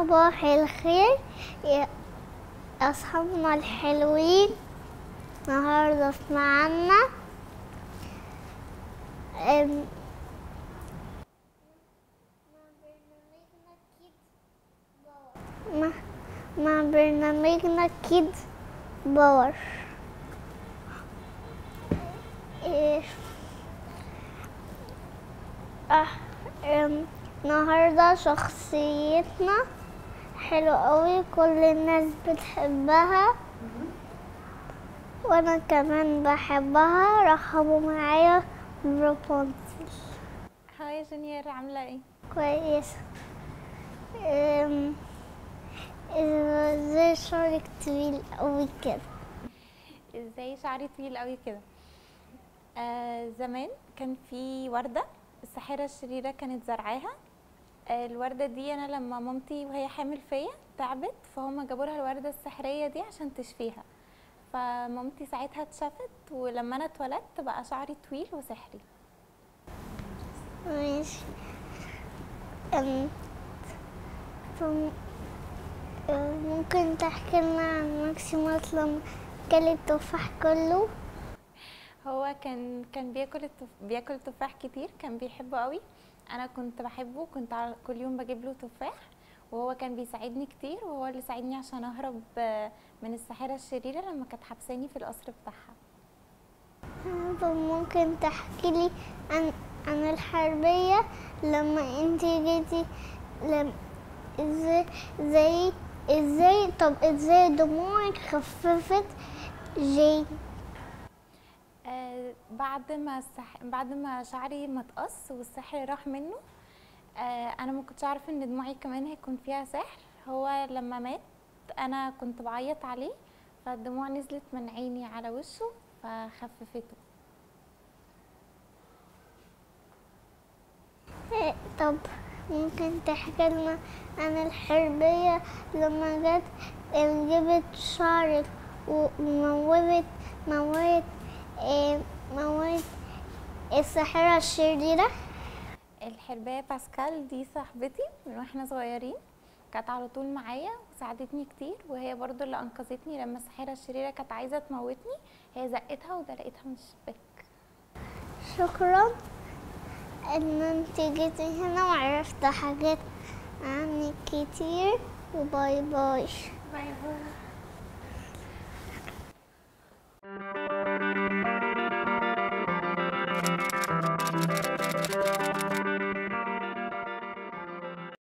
صباح الخير يا أصحابنا الحلوين النهاردة سمعنا أم، مع مع برنامجنا كيد باور إيه، آه، أم، النهاردة شخصيتنا حلو قوي كل الناس بتحبها وانا كمان بحبها رحبوا معايا برابونزل هاي يا جونيور عاملة ايه؟ كويس أم، ازاي شعرك طويل قوي كده ازاي شعري طويل قوي كده آه زمان كان في وردة الساحرة الشريرة كانت زرعاها آه الوردة دي انا لما مامتي وهي حامل فيا تعبت فهم جابوا لها الوردة السحرية دي عشان تشفيها فمامتي ساعتها اتشفت ولما انا اتولدت بقى شعري طويل وسحري ماشي أم، فم- أم، ممكن تحكي لنا عن ماكسيموس لما كل التفاح كله هو كان كان بياكل التف... بياكل تفاح كتير كان بيحبه قوي انا كنت بحبه كنت على كل يوم بجيب له تفاح وهو كان بيساعدني كتير وهو اللي ساعدني عشان اهرب آه، من الساحره الشريره لما كانت حبساني في القصر بتاعها طب ممكن تحكي لي عن عن الحربية لما انت جيتي لم ازاي ازاي ازاي طب ازاي دموعك خففت جين آه بعد ما السح... بعد ما شعري ما اتقص والسحر راح منه آه انا ما كنتش اعرف ان دموعي كمان هيكون فيها سحر هو لما مات انا كنت بعيط عليه فالدموع نزلت من عيني على وشه فخففته إيه، طب ممكن تحكي لنا عن الحربية لما جت جبت شعرك وموت موت إيه، موت الساحرة الشريرة الحرباية باسكال دي صاحبتي من واحنا صغيرين كانت على طول معايا وساعدتني كتير وهي برضو اللي انقذتني لما الساحرة الشريرة كانت عايزة تموتني هي زقتها ودلقتها من الشباك شكرا ان انت جيتي هنا وعرفت حاجات عنك كتير وباي باي باي باي